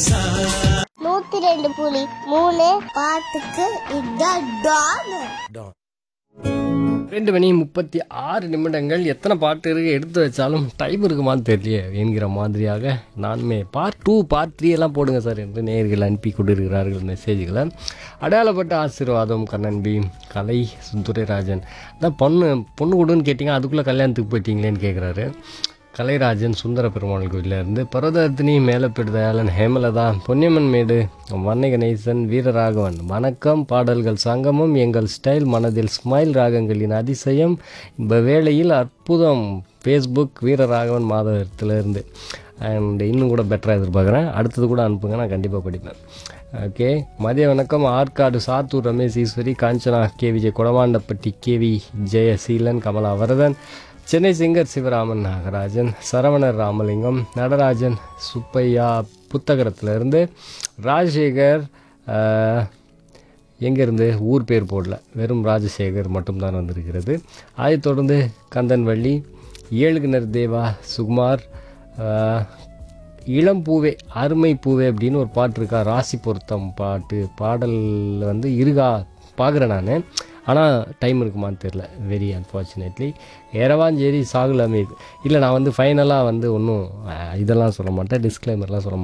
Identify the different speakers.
Speaker 1: நூத்தி ரெண்டு புலி மூணு பாட்டுக்கு இதான் டான்
Speaker 2: ரெண்டு மணி முப்பத்தி ஆறு நிமிடங்கள் எத்தனை பாட்டு இருக்கு எடுத்து வச்சாலும் டைம் இருக்குமான்னு தெரியல என்கிற மாதிரியாக நானுமே பார்ட் டூ பார்ட் த்ரீ எல்லாம் போடுங்க சார் என்று நேர்கள் அனுப்பி கொண்டிருக்கிறார்கள் மெசேஜ்களை அடையாளப்பட்ட ஆசீர்வாதம் கண்ணன்பி கலை சுந்துரைராஜன் அதான் பொண்ணு பொண்ணு கொடுன்னு கேட்டிங்க அதுக்குள்ளே கல்யாணத்துக்கு போயிட்டீங்களேன்னு கேட்குறாரு கலைராஜன் சுந்தர பெருமாள் கோயிலேருந்து பரதத்தினி மேலப்பிடுதயாளன் ஹேமலதா பொன்னியம்மன் மேடு வன்னை கணேசன் வீரராகவன் வணக்கம் பாடல்கள் சங்கமம் எங்கள் ஸ்டைல் மனதில் ஸ்மைல் ராகங்களின் அதிசயம் இந்த வேளையில் அற்புதம் ஃபேஸ்புக் வீரராகவன் மாதவரத்துலேருந்து அண்ட் இன்னும் கூட பெட்டராக எதிர்பார்க்குறேன் அடுத்தது கூட அனுப்புங்க நான் கண்டிப்பாக படிப்பேன் ஓகே மதிய வணக்கம் Arcot Sattur Ramesh Eswari Kanchana K Vijay Kodamandapatti KV Jayaseelan Kamala Varadhan Chennai singer Sivaraman Nagarajan Saravanar Ramalingam Natarajan Subbiah புத்தகரத்துலேருந்து ராஜசேகர் ஆஹ், எங்கேருந்து ஊர் பேர் போடல வெறும் ராஜசேகர் மட்டும்தான் வந்திருக்கிறது அதைத் தொடர்ந்து கந்தன்வள்ளி ஏழுகிணர் தேவா சுகுமார் ஆஹ், இளம் பூவே அருமை பூவே அப்படின்னு ஒரு பாட்டு இருக்கா ராசி பொருத்தம் பாட்டு பாடல் வந்து இருக்கா பார்க்குறேன் நான் ஆனால் டைம் இருக்குமான்னு தெரில வெரி அன்ஃபார்ச்சுனேட்லி ஏரவாஞ்சேரி சாகுல் அமீத் இல்லை நான் வந்து ஃபைனலாக வந்து ஒன்றும் இதெல்லாம் சொல்ல மாட்டேன் டிஸ்க்ளைமர்லாம் சொல்ல மாட்டேன்